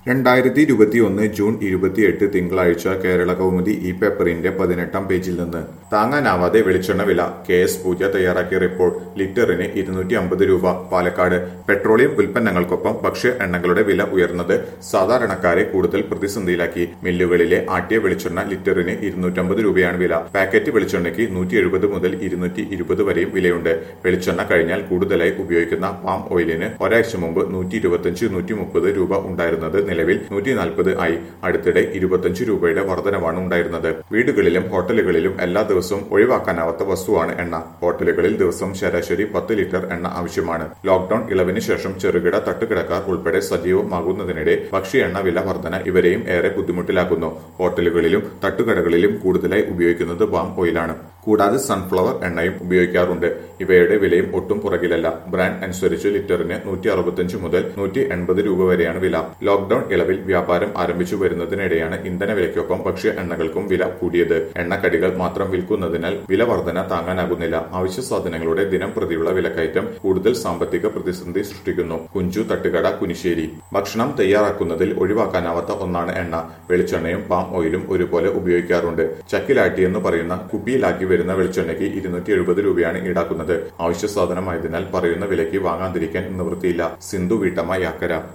രണ്ടായിരത്തി ഇരുപത്തിയൊന്ന് ജൂൺ ഇരുപത്തിയെട്ട് തിങ്കളാഴ്ച കേരള കൗമുദി ഈ പേപ്പറിന്റെ പതിനെട്ടാം പേജിൽ നിന്ന് താങ്ങാനാവാതെ വെളിച്ചെണ്ണ വില കെ എസ് പൂജ തയ്യാറാക്കിയ റിപ്പോർട്ട് ലിറ്ററിന് ഇരുന്നൂറ്റി അമ്പത് രൂപ പാലക്കാട് പെട്രോളിയം ഉൽപ്പന്നങ്ങൾക്കൊപ്പം ഭക്ഷ്യ എണ്ണകളുടെ വില ഉയർന്നത് സാധാരണക്കാരെ കൂടുതൽ പ്രതിസന്ധിയിലാക്കി മില്ലുകളിലെ ആട്ടിയ വെളിച്ചെണ്ണ ലിറ്ററിന് ഇരുന്നൂറ്റമ്പത് രൂപയാണ് വില പാക്കറ്റ് വെളിച്ചെണ്ണയ്ക്ക് നൂറ്റി എഴുപത് മുതൽ ഇരുന്നൂറ്റി ഇരുപത് വരെയും വിലയുണ്ട് വെളിച്ചെണ്ണ കഴിഞ്ഞാൽ കൂടുതലായി ഉപയോഗിക്കുന്ന പാം ഓയിലിന് ഒരാഴ്ച മുമ്പ് നൂറ്റി ഇരുപത്തിയഞ്ച് നൂറ്റി മുപ്പത് രൂപ ഉണ്ടായിരുന്നത് നിലവിൽ നൂറ്റി നാൽപ്പത് ആയി അടുത്തിടെ ഇരുപത്തിയഞ്ച് രൂപയുടെ വർധനവാണ് ഉണ്ടായിരുന്നത് വീടുകളിലും ഹോട്ടലുകളിലും എല്ലാ ദിവസവും ഒഴിവാക്കാനാവാത്ത വസ്തുവാണ് എണ്ണ ഹോട്ടലുകളിൽ ദിവസം ശരാശരി പത്ത് ലിറ്റർ എണ്ണ ആവശ്യമാണ് ലോക്ഡൌൺ ഇളവിന് ശേഷം ചെറുകിട തട്ടുകിടക്കാർ ഉൾപ്പെടെ സജീവമാകുന്നതിനിടെ ഭക്ഷ്യ എണ്ണ വില വർധന ഇവരെയും ഏറെ ബുദ്ധിമുട്ടിലാക്കുന്നു ഹോട്ടലുകളിലും തട്ടുകടകളിലും കൂടുതലായി ഉപയോഗിക്കുന്നത് പാം ഓയിലാണ് കൂടാതെ സൺഫ്ലവർ എണ്ണയും ഉപയോഗിക്കാറുണ്ട് ഇവയുടെ വിലയും ഒട്ടും പുറകിലല്ല ബ്രാൻഡ് അനുസരിച്ച് ലിറ്ററിന് നൂറ്റി അറുപത്തിയഞ്ച് മുതൽ നൂറ്റി എൺപത് രൂപ വരെയാണ് വില ലോക്ഡൌൺ ഇളവിൽ വ്യാപാരം ആരംഭിച്ചു വരുന്നതിനിടെയാണ് ഇന്ധന വിലയ്ക്കൊപ്പം ഭക്ഷ്യ എണ്ണകൾക്കും വില കൂടിയത് എണ്ണക്കടികൾ മാത്രം വിൽക്കുന്നതിനാൽ വില വർധന താങ്ങാനാകുന്നില്ല അവശ്യ സാധനങ്ങളുടെ ദിനം പ്രതിയുള്ള വിലക്കയറ്റം കൂടുതൽ സാമ്പത്തിക പ്രതിസന്ധി സൃഷ്ടിക്കുന്നു കുഞ്ചു തട്ടുകട കുനിശ്ശേരി ഭക്ഷണം തയ്യാറാക്കുന്നതിൽ ഒഴിവാക്കാനാവാത്ത ഒന്നാണ് എണ്ണ വെളിച്ചെണ്ണയും പാം ഓയിലും ഒരുപോലെ ഉപയോഗിക്കാറുണ്ട് ചക്കിലാട്ടിയെന്ന് പറയുന്ന കുപ്പിയിലാക്കി വരുന്ന വെളിച്ചെണ്ണയ്ക്ക് ഇരുന്നൂറ്റി എഴുപത് രൂപയാണ് ഈടാക്കുന്നത് അവശ്യ സാധനമായതിനാൽ പറയുന്ന വിലയ്ക്ക് വാങ്ങാതിരിക്കാൻ നിവൃത്തിയില്ല സിന്ധു വീട്ടമ്മ യാക്കര